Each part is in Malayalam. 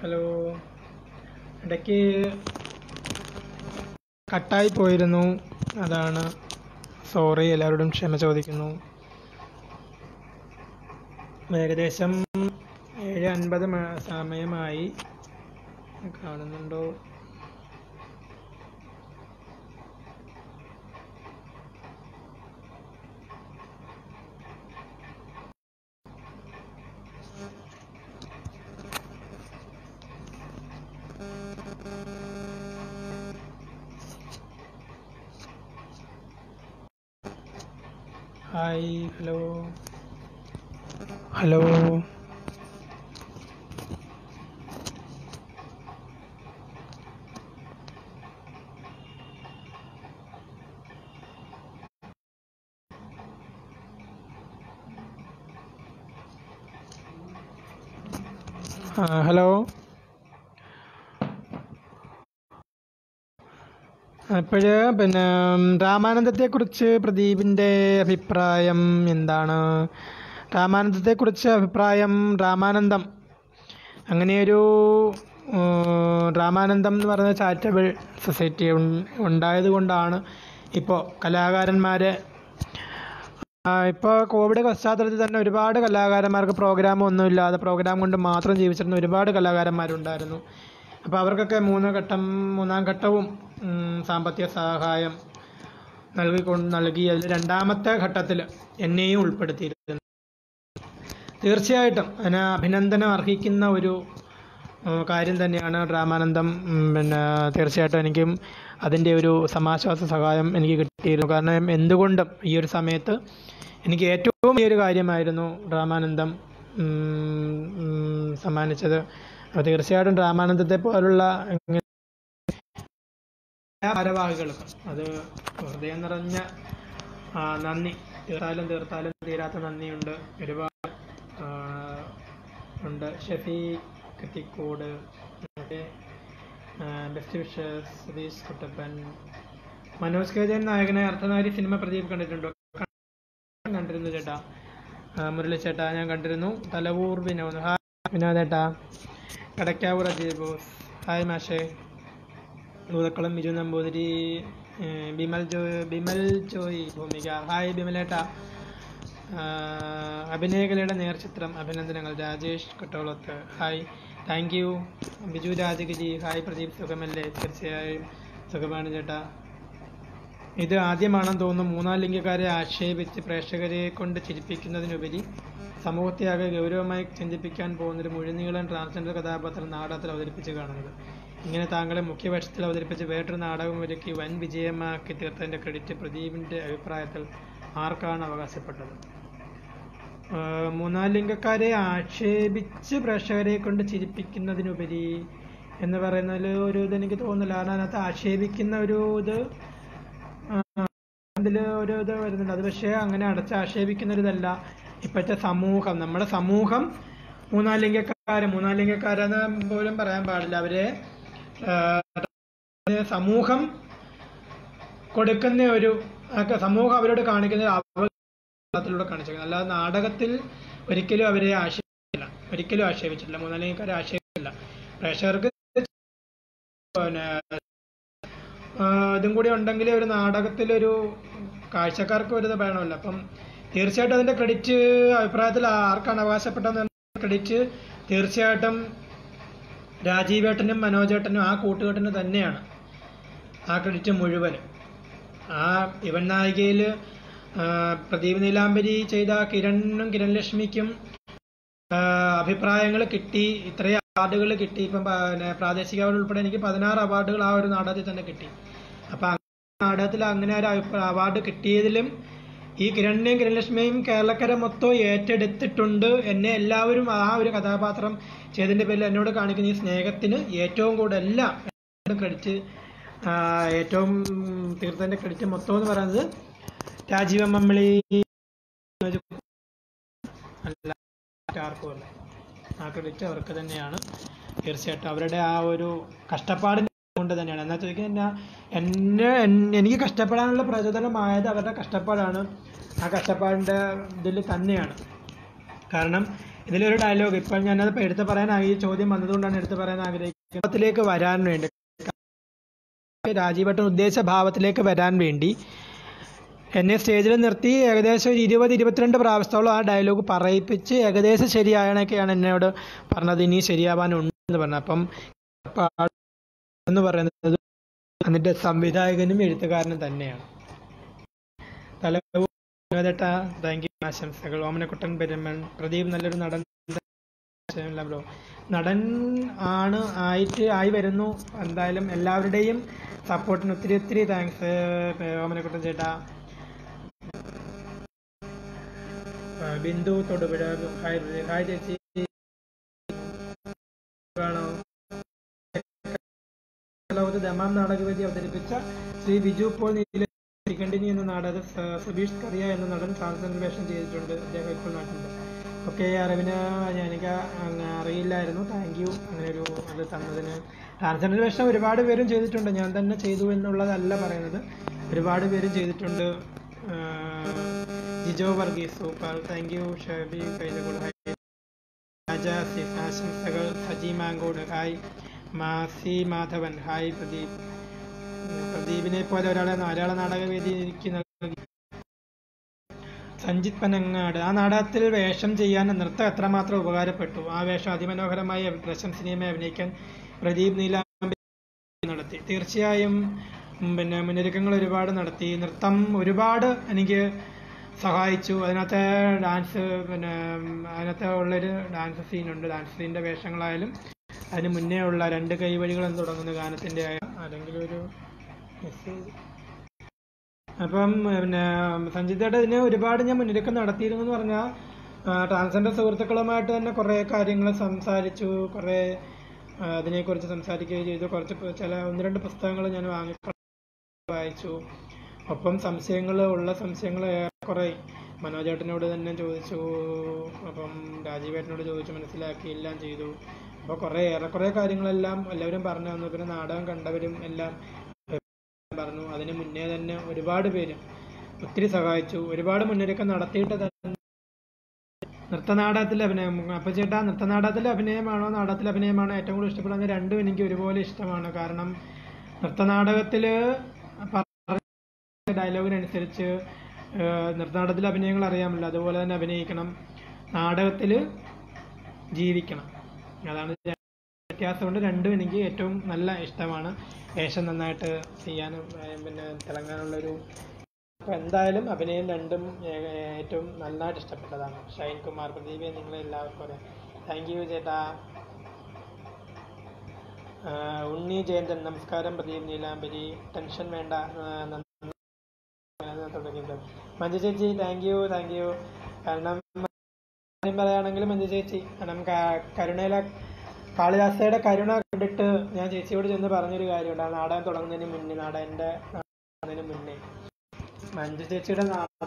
ഹലോ ഇടയ്ക്ക് കട്ടായി പോയിരുന്നു അതാണ് സോറി എല്ലാവരോടും ക്ഷമ ചോദിക്കുന്നു ഏകദേശം ഏഴ് അൻപത് മ- സമയമായി കാണുന്നുണ്ടോ ഹായ് ഹലോ ഹലോ ആ ഹലോ അപ്പോഴ് പിന്നെ ഉം, രാമാനന്ദത്തെക്കുറിച്ച് പ്രദീപിൻ്റെ അഭിപ്രായം എന്താണ് രാമാനന്ദത്തെക്കുറിച്ച് അഭിപ്രായം രാമാനന്ദം അങ്ങനെയൊരു ഉം, രാമാനന്ദം എന്ന് പറയുന്ന ചാരിറ്റബിൾ സൊസൈറ്റി ഉണ്ടായത് കൊണ്ടാണ് ഇപ്പോൾ കലാകാരന്മാരെ ഇപ്പോൾ കോവിഡ് പശ്ചാത്തലത്തിൽ തന്നെ ഒരുപാട് കലാകാരന്മാർക്ക് പ്രോഗ്രാം ഒന്നുമില്ലാതെ പ്രോഗ്രാം കൊണ്ട് മാത്രം ജീവിച്ചിരുന്ന ഒരുപാട് കലാകാരന്മാരുണ്ടായിരുന്നു അപ്പോൾ അവർക്കൊക്കെ മൂന്ന് ഘട്ടം മൂന്നാം ഘട്ടവും ഉം, സാമ്പത്തിക സഹായം നൽകിക്കൊണ്ട് നൽകി അതിൽ രണ്ടാമത്തെ ഘട്ടത്തിൽ എന്നെയും ഉൾപ്പെടുത്തിയിരുന്നു തീർച്ചയായിട്ടും അതിന് അഭിനന്ദനം അർഹിക്കുന്ന ഒരു ഉം, കാര്യം തന്നെയാണ് രാമാനന്ദം ഉം, പിന്നെ തീർച്ചയായിട്ടും എനിക്കും അതിൻ്റെ ഒരു സമാശ്വാസ സഹായം എനിക്ക് കിട്ടിയിരുന്നു കാരണം എന്തുകൊണ്ടും ഈ ഒരു സമയത്ത് എനിക്ക് ഏറ്റവും വലിയൊരു കാര്യമായിരുന്നു രാമാനന്ദം ഉം, ഉം, സമ്മാനിച്ചത് അപ്പോൾ തീർച്ചയായിട്ടും രാമാനന്ദത്തെ പോലുള്ള ഇങ്ങനെ എല്ലാ ഭാരവാഹികൾക്കും അത് ഹൃദയം നിറഞ്ഞ ആ, നന്ദി തീർത്താലും തീർത്താലും തീരാത്ത നന്ദിയുണ്ട് ഒരുപാട് ആ, ഉണ്ട് Shefi Kathikkode best wishes Satheesh Kuttappan Manoj K Jayan നായകനെ അർത്ഥനാരി സിനിമ പ്രദീപ് കണ്ടിട്ടുണ്ടോ കണ്ടിരുന്നു ചേട്ടാ ആ, മുരളി ചേട്ടാ ഞാൻ കണ്ടിരുന്നു തലവൂർ വിനോദ് ഹായ് വിനോദ് ചേട്ടാ കടക്കാവൂർ അജയ് ബോസ് ഹായ് മാഷേ ഭൂതക്കുളം ബിജു നമ്പൂതിരി ഏ, ബിമൽ ജോ ബിമൽ ജോയ് ഭൂമിക ഹായ് ബിമലേട്ട അഭിനയകലയുടെ നേർചിത്രം അഭിനന്ദനങ്ങൾ Rajesh Kattolath hi thank you Biju Rajagiri hi Pradeep സുഖമല്ലേ തീർച്ചയായും സുഖമാണ് ചേട്ടാ ഇത് ആദ്യമാണെന്ന് തോന്നുന്നു മൂന്നാം ലിംഗക്കാരെ ആക്ഷേപിച്ച് പ്രേക്ഷകരെ കൊണ്ട് ചിരിപ്പിക്കുന്നതിനുപരി സമൂഹത്തെ ആകെ ഗൗരവമായി ചിന്തിപ്പിക്കാൻ പോകുന്നൊരു മുഴുനീളൻ ട്രാൻസ്ജെൻഡർ കഥാപാത്രം നാടകത്തിൽ അവതരിപ്പിച്ച് കാണുന്നത് ഇങ്ങനെ താങ്കളെ മുഖ്യവേഷത്തിൽ അവതരിപ്പിച്ച് വേറൊരു നാടകം ഒരുക്കി വൻ വിജയമാക്കി തീർത്തതിൻ്റെ ക്രെഡിറ്റ് പ്രദീപിൻ്റെ അഭിപ്രായത്തിൽ ആർക്കാണ് അവകാശപ്പെട്ടത് ആഹ് മൂന്നാം ലിംഗക്കാരെ ആക്ഷേപിച്ച് പ്രേക്ഷകരെ കൊണ്ട് ചിരിപ്പിക്കുന്നതിനുപരി എന്ന് പറയുന്നതിൽ ഒരു ഇത് എനിക്ക് തോന്നുന്നില്ല കാരണം അതിനകത്ത് ആക്ഷേപിക്കുന്ന ഒരു ഇത് അതിൽ ഒരു ഇത് വരുന്നുണ്ട് അത് പക്ഷേ അങ്ങനെ അടച്ച് ആക്ഷേപിക്കുന്ന ഒരു ഇതല്ല ഇപ്പോഴത്തെ സമൂഹം നമ്മുടെ സമൂഹം മൂന്നാം ലിംഗക്കാര് മൂന്നാം ലിംഗക്കാരെന്ന് പോലും പറയാൻ പാടില്ല അവരെ ആഹ് സമൂഹം കൊടുക്കുന്ന ഒരു ഒക്കെ സമൂഹം അവരോട് കാണിക്കുന്ന ഒരു അവലൂടെ കാണിച്ചേക്കുന്നത് അല്ലാതെ നാടകത്തിൽ ഒരിക്കലും അവരെ ആക്ഷേപിച്ചില്ല ഒരിക്കലും ആക്ഷേപിച്ചിട്ടില്ല മൂന്നാം ലിംഗക്കാരെ ആക്ഷേപിച്ചില്ല പ്രേക്ഷകർക്ക് പിന്നെ ആ, ഇതും കൂടി ഉണ്ടെങ്കിൽ ഒരു നാടകത്തിലൊരു കാഴ്ചക്കാർക്ക് ഒരു ഇത് വേണമല്ലോ അപ്പം തീർച്ചയായിട്ടും അതിന്റെ ക്രെഡിറ്റ് അഭിപ്രായത്തിൽ ആർക്കാണ് അവകാശപ്പെട്ടതെന്ന് ക്രെഡിറ്റ് തീർച്ചയായിട്ടും രാജീവേട്ടനും മനോജേട്ടനും ആ കൂട്ടുകെട്ടിന് തന്നെയാണ് ആ ക്രെഡിറ്റ് മുഴുവൻ ആ ഇവൻ നായികയിൽ പ്രദീപ് നീലാംബരി ചെയ്ത കിരണിനും കിരൺ ലക്ഷ്മിക്കും അഭിപ്രായങ്ങൾ കിട്ടി ഇത്രയും അവാർഡുകൾ കിട്ടി ഇപ്പം പ- പിന്നെ പ്രാദേശിക അവാർഡ് ഉൾപ്പെടെ എനിക്ക് പതിനാറ് അവാർഡുകൾ ആ ഒരു നാടകത്തിൽ തന്നെ കിട്ടി അപ്പം ആ നാടകത്തിൽ അങ്ങനെ ഒരു അഭിപ്രായ- അവാർഡ് കിട്ടിയതിലും ഈ കിരണിനെയും കിരൺലക്ഷ്മിയും കേരളക്കര മൊത്തം ഏറ്റെടുത്തിട്ടുണ്ട് എന്നെ എല്ലാവരും ആ ഒരു കഥാപാത്രം ചെയ്തതിന്റെ പേരിൽ എന്നോട് കാണിക്കുന്ന ഈ സ്നേഹത്തിന് ഏറ്റവും കൂടുതൽ എല്ലാം ക്രെഡിറ്റ് ഏറ്റവും തീർത്ഥന്റെ ക്രെഡിറ്റ് മൊത്തം എന്ന് പറയുന്നത് രാജീവ മമ്മളി അല്ല ആർക്കും അല്ല ആ ക്രെഡിറ്റ് അവർക്ക് തന്നെയാണ് തീർച്ചയായിട്ടും അവരുടെ ആ ഒരു കഷ്ടപ്പാടിന് കൊണ്ട് തന്നെയാണ് എന്നാ ചോദിക്കാൻ എന്നാ എന്നെ എൻ- എനിക്ക് കഷ്ടപ്പെടാനുള്ള പ്രചോദനമായത് അവരുടെ കഷ്ടപ്പാടാണ് ആ കഷ്ടപ്പാടിൻ്റെ ഇതിൽ തന്നെയാണ് കാരണം ഇതിലൊരു ഡയലോഗ് ഇപ്പോൾ ഞാനത് ഇപ്പൊ എടുത്ത് പറയാൻ ആ- ഈ ചോദ്യം വന്നതുകൊണ്ടാണ് എടുത്ത് പറയാൻ ആഗ്രഹിക്കുന്നത് ഭാവത്തിലേക്ക് വരാൻ വേണ്ടി രാജീവട്ടൻ ഉദ്ദേശ ഭാവത്തിലേക്ക് വരാൻ വേണ്ടി എന്നെ സ്റ്റേജിൽ നിർത്തി ഏകദേശം ഒരു ഇരുപത് ഇരുപത്തിരണ്ട് പ്രാവശ്യത്തോളം ആ ഡയലോഗ് പറയിപ്പിച്ച് ഏകദേശം ശരിയായണൊക്കെയാണ് എന്നോട് പറഞ്ഞത് ഇനി ശരിയാവാനുണ്ടെന്ന് പറഞ്ഞത് അപ്പം പാ- എന്ന് പറയുന്നത് അതിൻ്റെ സംവിധായകനും എഴുത്തുകാരനും തന്നെയാണ് തലവേട്ട താങ്ക് യു ആശംസകൾ ഓമനക്കുട്ടൻ പെരുമൺ പ്രദീപ് നല്ലൊരു നടൻ ഇല്ല ബ്രോ നടൻ ആണ് ആയിട്ട് ആയി വരുന്നു എന്തായാലും എല്ലാവരുടെയും സപ്പോർട്ടിന് ഒത്തിരി ഒത്തിരി താങ്ക്സ് ഓമനക്കുട്ടൻ ചേട്ടാ ആ, ബിന്ദു തൊടുപുഴ ഹായ് ഹായ് ചേച്ചി ആണോ ലോകത്ത് ദമാം നാടകവേദി അവതരിപ്പിച്ച ശ്രീ ബിജു പോൾ നീലകണ്ഠിനി എന്ന നാടകം സ- സുബീഷ് കറിയ എന്ന നടൻ ട്രാൻസ്ജെൻഡർ വേഷം ചെയ്തിട്ടുണ്ട് അദ്ദേഹം ഇപ്പോൾ നാട്ടിലുണ്ട് ഓക്കെ അറിവിന് ഞാൻ- എനിക്ക് അങ്ങ് അറിയില്ലായിരുന്നു താങ്ക് യു അങ്ങനെ ഒരു അത് തന്നതിന് ട്രാൻസ്ജെൻഡർ വേഷം ഒരുപാട് പേരും ചെയ്തിട്ടുണ്ട് ഞാൻ തന്നെ ചെയ്തു എന്നുള്ളതല്ല പറയുന്നത് ഒരുപാട് പേരും ചെയ്തിട്ടുണ്ട് ആ, Jijo Varghese super thank you Shabi Kailakul hi Raja Sif ആശംസകൾ സജി മാങ്കോട് ഹായ് മാസി മാധവൻ ഹായ് പ്രദീപ് പ്രദീപിനെ പോലെ ഒരാളെ മലയാള നാടകവേദിക്ക് നൽകി സഞ്ജിത് പനങ്ങാട് ആ നാടകത്തിൽ വേഷം ചെയ്യാൻ നൃത്തം എത്രമാത്രം ഉപകാരപ്പെട്ടു ആ വേഷം അതിമനോഹരമായി പ്രശംസനീയമായി അഭിനയിക്കാൻ പ്രദീപ് നീലാംബി നടത്തി തീർച്ചയായും ഉം, പിന്നെ മുന്നൊരുക്കങ്ങൾ ഒരുപാട് നടത്തി നൃത്തം ഒരുപാട് എനിക്ക് സഹായിച്ചു അതിനകത്തെ ഡാൻസ് പിന്നെ ഉം, അതിനകത്ത് ഉള്ളൊരു ഡാൻസ് സീനുണ്ട് ഡാൻസ് സീനിന്റെ വേഷങ്ങളായാലും അതിന് മുന്നേ ഉള്ള രണ്ട് കൈവഴികൾ എന്ന് തുടങ്ങുന്ന ഗാനത്തിന്റെ ആയ അല്ലെങ്കിൽ ഒരു മെസ്സേജ് അപ്പം പിന്നെ സഞ്ജിതയുടെ ഇതിന് ഒരുപാട് ഞാൻ മുന്നൊരുക്കം നടത്തിയിരുന്നു എന്ന് പറഞ്ഞാൽ ട്രാൻസ്ജെൻഡർ സുഹൃത്തുക്കളുമായിട്ട് തന്നെ കുറേ കാര്യങ്ങൾ സംസാരിച്ചു കുറേ ആ, അതിനെക്കുറിച്ച് സംസാരിക്കുകയും ചെയ്തു കുറച്ച് പു- ചില ഒന്ന് രണ്ട് പുസ്തകങ്ങൾ ഞാൻ വാങ്ങി വായിച്ചു ഒപ്പം സംശയങ്ങൾ ഉള്ള സംശയങ്ങൾ ഏറെക്കുറെ മനോജേട്ടനോട് തന്നെ ചോദിച്ചു അപ്പം രാജീവേട്ടനോട് ചോദിച്ചു മനസ്സിലാക്കി എല്ലാം ചെയ്തു അപ്പോൾ കുറേ ഏറെക്കുറെ കാര്യങ്ങളെല്ലാം എല്ലാവരും പറഞ്ഞു തന്നു പിന്നെ നാടകം കണ്ടവരും എല്ലാം പറഞ്ഞു അതിന് മുന്നേ തന്നെ ഒരുപാട് പേര് ഒത്തിരി സഹായിച്ചു ഒരുപാട് മുന്നൊരുക്കം നടത്തിയിട്ട് തന്നെ നൃത്തനാടകത്തിൽ അഭിനയം അപ്പൊ ചേട്ടാ നൃത്തനാടകത്തിലെ അഭിനയമാണോ നാടകത്തിലെ അഭിനയമാണോ ഏറ്റവും കൂടുതൽ ഇഷ്ടപ്പെടുന്നത് രണ്ടും എനിക്ക് ഒരുപോലെ ഇഷ്ടമാണ് കാരണം നൃത്തനാടകത്തില് പറഞ്ഞ ഡയലോഗിനനുസരിച്ച് ഏഹ്, നൃത്തനാടകത്തിലെ അഭിനയങ്ങൾ അറിയാമല്ലോ അതുപോലെ തന്നെ അഭിനയിക്കണം നാടകത്തില് ജീവിക്കണം അതാണ് വ്യത്യാസം കൊണ്ട് രണ്ടും എനിക്ക് ഏറ്റവും നല്ല ഇഷ്ടമാണ് വേഷം നന്നായിട്ട് ചെയ്യാനും ഏഹ്, പിന്നെ തിളങ്ങാനുള്ളൊരു അപ്പൊ എന്തായാലും അഭിനയം രണ്ടും ഏ- ഏറ്റവും നന്നായിട്ട് ഇഷ്ടപ്പെട്ടതാണ് ഷൈൻ കുമാർ പ്രദീപെ നിങ്ങളെ എല്ലാവർക്കും അറിയാം താങ്ക് യു ചേട്ടാ ആ, ഉണ്ണി ജയന്തൻ നമസ്കാരം പ്രദീപ് നീലാംബരി ടെൻഷൻ വേണ്ട ആ, നന്ദി. ആ, തുടങ്ങിയത് മഞ്ജു ചേച്ചി താങ്ക് യു താങ്ക് യു കാരണം കാര്യം പറയുകയാണെങ്കിൽ മഞ്ജു ചേച്ചി കാരണം ക- കരുണയിലെ കാളിദാസയുടെ കരുണ കണ്ടിട്ട് ഞാൻ ചേച്ചിയോട് ചെന്ന് പറഞ്ഞൊരു കാര്യമുണ്ട് ആ നാടകം തുടങ്ങുന്നതിന് മുന്നേ നാടകന്റെ തുടങ്ങുന്നതിന് മുന്നേ മഞ്ജു ചേച്ചിയുടെ നാടകം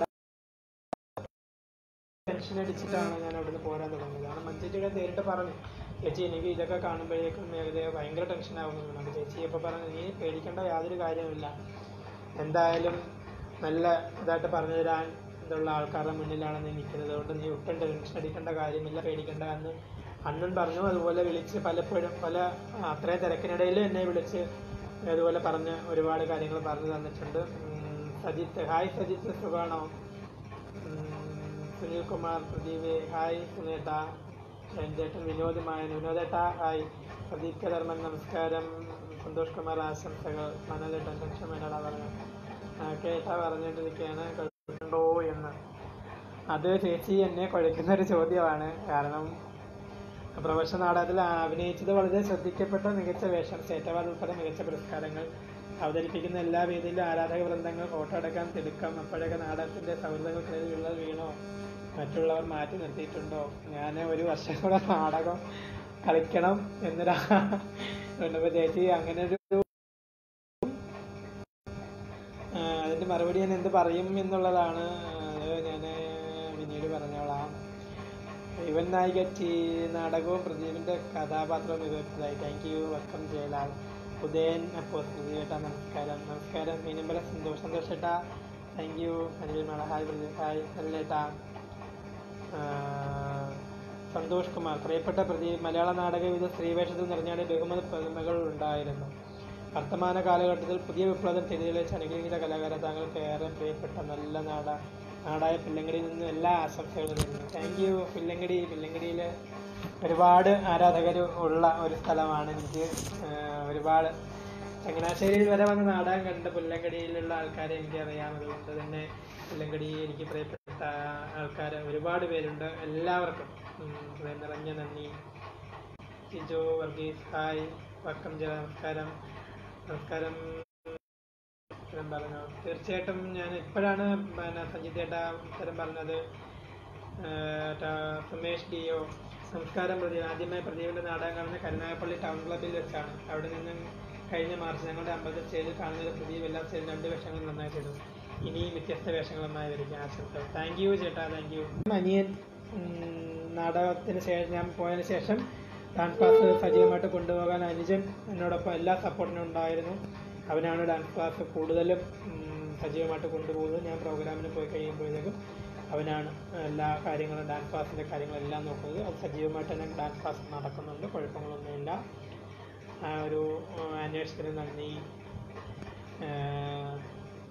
ടെൻഷൻ അടിച്ചിട്ടാണ് ഞാൻ അവിടുന്ന് പോരാൻ തുടങ്ങിയത് കാരണം മഞ്ജു ചേച്ചിയുടെ നേരിട്ട് പറഞ്ഞു ചേച്ചി എനിക്ക് ഇതൊക്കെ കാണുമ്പോഴേക്കും ഏകദേശം ഭയങ്കര ടെൻഷൻ ആവുന്നു അപ്പോൾ ചേച്ചി ഇപ്പോൾ പറഞ്ഞു നീ പേടിക്കേണ്ട യാതൊരു കാര്യമില്ല എന്തായാലും നല്ല ഇതായിട്ട് പറഞ്ഞു തരാൻ ഇതുള്ള ആൾക്കാരുടെ മുന്നിലാണ് നീ നിൽക്കുന്നത് അതുകൊണ്ട് നീ ഒട്ടും ടെൻഷൻ അടിക്കേണ്ട കാര്യമില്ല പേടിക്കേണ്ട എന്ന് അണ്ണൻ പറഞ്ഞു അതുപോലെ വിളിച്ച് പലപ്പോഴും പല അത്രയും തിരക്കിനിടയിൽ എന്നെ വിളിച്ച് അതുപോലെ പറഞ്ഞ് ഒരുപാട് കാര്യങ്ങൾ പറഞ്ഞു തന്നിട്ടുണ്ട് ഉം, സജിത്ത് ഹായ് സജിത്ത് സുഖാണോ ഉം, സുനിൽ കുമാർ പ്രദീപ് ഹായ് സുനേട്ട ചേട്ടൻ വിനോദ് മായൻ വിനോദേട്ട ഹായ് പ്രദീപ് കലർമൻ നമസ്കാരം സന്തോഷ് കുമാർ ആശംസകൾ മനോജേട്ടൻ ടെൻഷൻ വേണ്ടടാ പറഞ്ഞു ആ, കേട്ടാ പറഞ്ഞുകൊണ്ടിരിക്കുകയാണ് കുഴപ്പമുണ്ടോ എന്ന് അത് ചേച്ചി എന്നെ കുഴക്കുന്ന ഒരു ചോദ്യമാണ് കാരണം പ്രൊഫഷണൽ നാടകത്തിൽ അഭിനയിച്ചത് വളരെ ശ്രദ്ധിക്കപ്പെട്ട മികച്ച വേഷം സ്റ്റേറ്റ് അവാർഡ് ഉൾപ്പെടെ മികച്ച പുരസ്കാരങ്ങൾ അവതരിപ്പിക്കുന്ന എല്ലാ വേദിയിലും ആരാധക വൃന്ദങ്ങൾ ഫോട്ടോ എടുക്കാൻ തിടുക്കം അപ്പോഴൊക്കെ നാടകത്തിന്റെ സൗഹൃദങ്ങൾക്കിടയിൽ വിള്ളൽ വീണോ മറ്റുള്ളവർ മാറ്റി നിർത്തിയിട്ടുണ്ടോ ഞാൻ ഒരു വർഷം കൂടെ നാടകം കളിക്കണം എന്നൊരാ എന്നപ്പോ ചേച്ചി അങ്ങനെ ഒരു ആ, അതിന്റെ മറുപടി ഞാൻ എന്ത് പറയും എന്നുള്ളതാണ് അത് ഞാൻ പിന്നീട് പറഞ്ഞോളാം ഇവൻ നായിക ടി നാടകവും പ്രദീപിന്റെ കഥാപാത്രവും മികച്ചതായി thank you welcome Jayalal Udayan അപ്പോൾ ചേട്ടാ നമസ്കാരം നമസ്കാരം മീനമ്പല സന്തോഷ് സന്തോഷ് ചേട്ടാ thank you Anil Mela hi Pradeep hi അല്ലേട്ടാ സന്തോഷ് കുമാർ പ്രിയപ്പെട്ട പ്രതി മലയാള നാടകവിധ സ്ത്രീവേഷത്തിൽ നിറഞ്ഞാടിയ ബഹുമതി പ്രതിമകൾ ഉണ്ടായിരുന്നു വർത്തമാന കാലഘട്ടത്തിൽ പുതിയ വിപ്ലവം തിരിതെളിച്ച അനുഗ്രഹീത കലാകാര താങ്കൾക്ക് ഏറെ പ്രിയപ്പെട്ട നല്ല നാട നാടായ പില്ലങ്കടിയിൽ നിന്നും എല്ലാ ആശംസകളും നേരുന്നു താങ്ക് യു പില്ലങ്കടി പില്ലങ്കടിയിൽ ഒരുപാട് ആരാധകർ ഉള്ള ഒരു സ്ഥലമാണ് എനിക്ക് ആഹ് ഒരുപാട് ചങ്ങനാശ്ശേരിയിൽ വരെ വന്ന് നാടകം കണ്ട പുല്ലങ്കടിയിലുള്ള ആൾക്കാരെ എനിക്കറിയാം അതുകൊണ്ട് തന്നെ പുല്ലങ്കടി എനിക്ക് പ്രിയപ്പെട്ട ആൾക്കാർ ഒരുപാട് പേരുണ്ട് എല്ലാവർക്കും ഉം, ഹൃദയം നിറഞ്ഞ നന്ദി ജിജോ വർഗീസ് ഹായ് വക്കം ജല നമസ്കാരം നമസ്കാരം ഉത്തരം പറഞ്ഞു തീർച്ചയായിട്ടും ഞാൻ ഇപ്പോഴാണ് പിന്നെ സഞ്ജിത് ചേട്ടാ ഉത്തരം പറഞ്ഞത് ഏഹ് ടാ- സുമേഷ് ഡി ഒ സംസ്കാരം പ്രദീപ് ആദ്യമായി പ്രദീപിന്റെ നാടകം കാണുന്നത് കരുനാഗപ്പള്ളി ടൗൺ ക്ലബ്ബിൽ വെച്ചാണ് അവിടെ നിന്നും കഴിഞ്ഞ മാർച്ച് ഞങ്ങളുടെ അമ്പലത്തിൽ സ്റ്റേജിൽ കാണുന്നത് പ്രദീപ് എല്ലാ സ്റ്റേജിൽ രണ്ട് വേഷങ്ങൾ നന്നായി ചെയ്തു ഇനിയും വ്യത്യസ്ത വേഷങ്ങളുമായി വരിക ആശംസ താങ്ക് യു ചേട്ടാ താങ്ക് യു അനിയൻ ഉം, നാടകത്തിന് ശേഷം ഞാൻ പോയതിനു ശേഷം ഡാൻസ് ക്ലാസ് സജീവമായിട്ട് കൊണ്ടുപോകാൻ അനുജൻ എന്നോടൊപ്പം എല്ലാ സപ്പോർട്ടിനും ഉണ്ടായിരുന്നു അവനാണ് ഡാൻസ് ക്ലാസ് കൂടുതലും ഉം, സജീവമായിട്ട് കൊണ്ടുപോകുന്നത് ഞാൻ പ്രോഗ്രാമിന് പോയി കഴിയുമ്പോഴത്തേക്കും അവനാണ് എല്ലാ കാര്യങ്ങളും ഡാൻസ് ക്ലാസ്സിൻ്റെ കാര്യങ്ങളെല്ലാം നോക്കുന്നത് അത് സജീവമായിട്ട് തന്നെ ഡാൻസ് ക്ലാസ് നടക്കുന്നുണ്ട് കുഴപ്പങ്ങളൊന്നുമില്ല ആ ഒരു ഉം, അന്വേഷണത്തിന് നന്ദി ഏഹ്,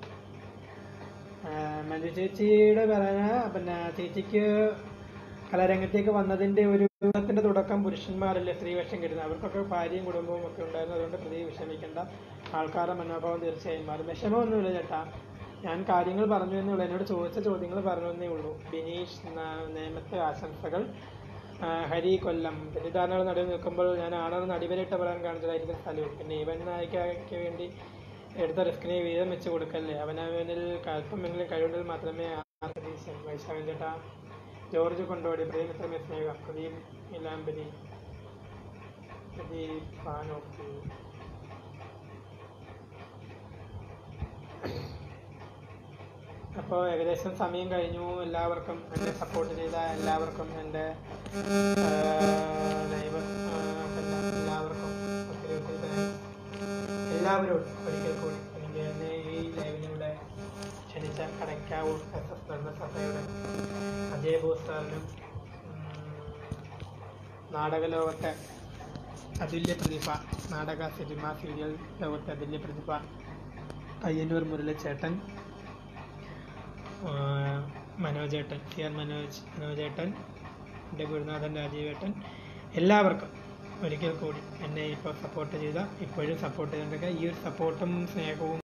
ഏഹ്, മഞ്ജു ചേച്ചിയുടെ പറഞ്ഞ പിന്നെ ചേച്ചിക്ക് കലാരംഗത്തേക്ക് വന്നതിന്റെ ഒരു ത്തിന്റെ തുടക്കം പുരുഷന്മാരല്ലേ സ്ത്രീവേഷം കിട്ടുന്നത് അവർക്കൊക്കെ ഭാര്യയും കുടുംബവും ഒക്കെ ഉണ്ടായിരുന്നു അതുകൊണ്ട് പ്രതി വിഷമിക്കേണ്ട ആൾക്കാരുടെ മനോഭാവം തീർച്ചയായും മാറും വിഷമമൊന്നുമില്ല ചേട്ടാ ഞാൻ കാര്യങ്ങൾ പറഞ്ഞു എന്നേ ഉള്ളൂ എന്നോട് ചോദിച്ച ചോദ്യങ്ങൾ പറഞ്ഞു എന്നേ ഉള്ളൂ ബിനീഷ് ന- നേമത്തെ ആശംസകൾ ആ, ഹരി കൊല്ലം തെറ്റിദ്ധാരണകൾ നടുവിൽ നിൽക്കുമ്പോൾ ഞാൻ ആണെന്ന് അടിവരയിട്ട് പറയാൻ കാണിച്ചതായിരിക്കും സ്ഥലവും പിന്നെ ഇവൻ നായികയ്ക്ക് വേണ്ടി എടുത്ത റിസ്കിനെ വീതം വെച്ച് കൊടുക്കല്ലേ അവനവനിൽ അല്പമെങ്കിലും കഴിവുണ്ടെങ്കിൽ മാത്രമേ ആ പ്രതീക്ഷ വൈശാഖൻ ചേട്ടാ ജോർജ് കൊണ്ടോടി പ്രിയമിത്രമേ സ്നേഹം പ്രദീപ് ഇലാമ്പരി പ്രദീപ് പാനോക്കി അപ്പോൾ ഏകദേശം സമയം കഴിഞ്ഞു എല്ലാവർക്കും എന്നെ സപ്പോർട്ട് ചെയ്ത എല്ലാവർക്കും എൻ്റെ ലൈവ് എല്ലാവർക്കും ഒത്തിരി ഒത്തിരി thanks. എല്ലാവരോടും ഒരിക്കൽ കൂടി എനിക്ക് എന്നെ ഈ ലൈവിലൂടെ ക്ഷണിച്ച കടയ്ക്കാവൂർ എസ് എസ് ധർമ്മസഭയുടെ അജയ് ബോസ് സാറിനും നാടകലോകത്തെ അതുല്യ പ്രതിഭ നാടക സിനിമ സീരിയൽ ലോകത്തെ അതുല്യ പ്രതിഭ പയ്യന്നൂർ മുരളിച്ചേട്ടൻ ആഹ് മനോജേട്ടൻ സി ആർ മനോജ് മനോജേട്ടൻ എൻ്റെ ഗുരുനാഥൻ രാജീവേട്ടൻ എല്ലാവർക്കും ഒരിക്കൽ കൂടി എന്നെ ഇപ്പോൾ സപ്പോർട്ട് ചെയ്ത ഇപ്പോഴും സപ്പോർട്ട് ചെയ്തിട്ടൊക്കെ ഈ ഒരു സപ്പോർട്ടും സ്നേഹവും